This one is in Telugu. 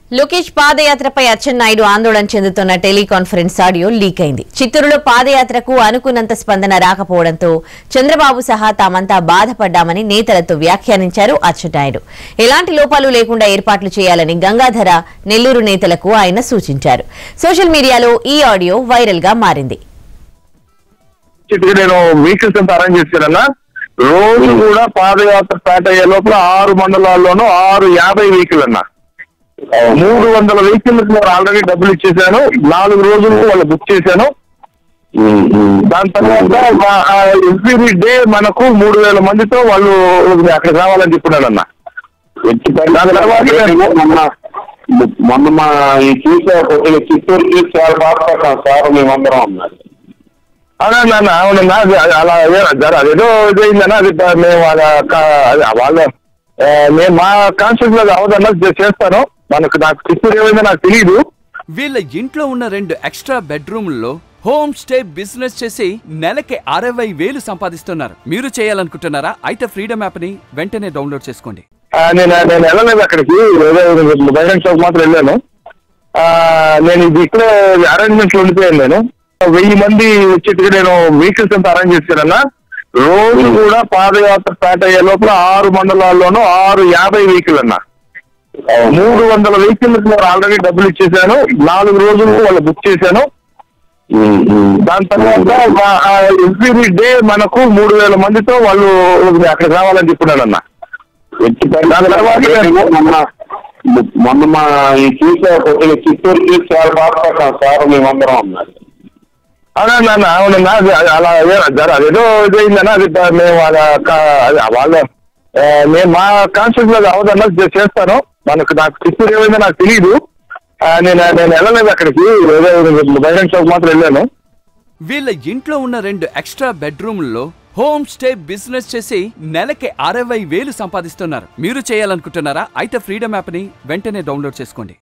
లోకేష్ పాదయాత్రపై అచ్చెన్నాయుడు ఆందోళన చెందుతున్న టెలికాన్ఫరెన్స్ ఆడియో లీక్ అయింది చిత్తూరులో పాదయాత్రకు అనుకున్నంత స్పందన రాకపోవడంతో చంద్రబాబు సహా తామంతా బాధపడ్డామని నేతలతో వ్యాఖ్యానించారు అచ్చెన్నాయుడు ఎలాంటి లోపాలు లేకుండా ఏర్పాట్లు చేయాలని గంగాధర నెల్లూరు నేతలకు ఆయన సూచించారు సోషల్ మీడియాలో ఈ ఆడియో వైరల్ గా మారింది ఇటుకి నేను వెహికల్స్ అంతా అరేంజ్ చేశానన్నా రోజు కూడా పాదయాత్ర స్టార్ట్ అయ్యే లోపల ఆరు మండలాల్లోనూ ఆరు యాభై వెహికల్ అన్న మూడు వందల వెహికల్ నేను ఆల్రెడీ డబ్బులు ఇచ్చేసాను నాలుగు రోజులు వాళ్ళు బుక్ చేశాను దాని తర్వాత ఎవ్రీ డే మనకు మూడు వేల మందితో వాళ్ళు అక్కడికి రావాలని చెప్పున్నాను అన్న దాని తర్వాత మొన్న మొన్న మా ఈ చూసే కొద్దిగా చిత్తూరుకి చాలా బాధపడ్డాం సార్ మేమందరం అన్నారు అవునా నాన్న అవునన్నా అది అది అలా ఏ- జర అదేదో ఇదైందన్నా అది ప- మేము అలా క- అది వాళ్ళ ఆ, నేను మా కాన్షియస్ లో అవదన్నా చేస్తాను మనకు నాకు చిత్తూరు ఏమైందో నాకు తెలియదు వీళ్ళ ఇంట్లో ఉన్న రెండు ఎక్స్ట్రా బెడ్రూమ్లలో హోమ్ స్టే బిజినెస్ చేసి నెలకి అరవై వేలు సంపాదిస్తున్నారు మీరు చేయాలనుకుంటున్నారా అయితే ఫ్రీడమ్ యాప్ ని వెంటనే డౌన్లోడ్ చేసుకోండి ఆ, నేను నేను వెళ్ళలేదు అక్కడికి ఏదో బహిరంగ షాప్ మాత్రం వెళ్ళాను ఆ, నేను ఇది ఇక్కడ అరేంజ్మెంట్స్ ఉండిపోయాను నేను వెయ్యి మంది వచ్చేట్టుగా నేను వెహికల్స్ అంతా అరేంజ్ చేశానన్నా రోజు కూడా పాదయాత్ర స్టార్ట్ అయ్యే లోపల ఆరు మండలాల్లోనూ ఆరు యాభై వెహికల్ అన్నా మూడు వందల వెహికల్ నేను ఆల్రెడీ డబ్బులు ఇచ్చేసాను నాలుగు రోజులు వాళ్ళు బుక్ చేశాను దాని తర్వాత ఎవ్రీ డే మనకు మూడు వేల మందితో వాళ్ళు అక్కడికి రావాలని చెప్పున్నాను అన్న దాని తర్వాత మొన్న మొన్న మా ఈ చూసే కొద్దిగా చిత్తూరుకి చాలా బాధపడ్డాం సార్ మేమందరం అన్నారు అవునా నాన్న అవునన్నా అది అది అలా ఏ- జర అదేదో ఇదైందన్నా అది ప- మేము అలా క- అది వాళ్ళ ఆ, నేను మా కాన్షియస్ లో అవదన్నా చేస్తాను మనకు నాకు చిత్తూరు ఏమైందో నాకు తెలియదు ఆ, నేను నేను వెళ్ళలేదు అక్కడికి ఏదో బహిరంగ షాప్ మాత్రం వెళ్ళాను వీళ్ళ ఇంట్లో ఉన్న రెండు ఎక్స్ట్రా బెడ్రూమ్లలో హోమ్ స్టే బిజినెస్ చేసి నెలకి అరవై వేలు సంపాదిస్తున్నారు మీరు చేయాలనుకుంటున్నారా అయితే ఫ్రీడమ్ యాప్ ని వెంటనే డౌన్లోడ్ చేసుకోండి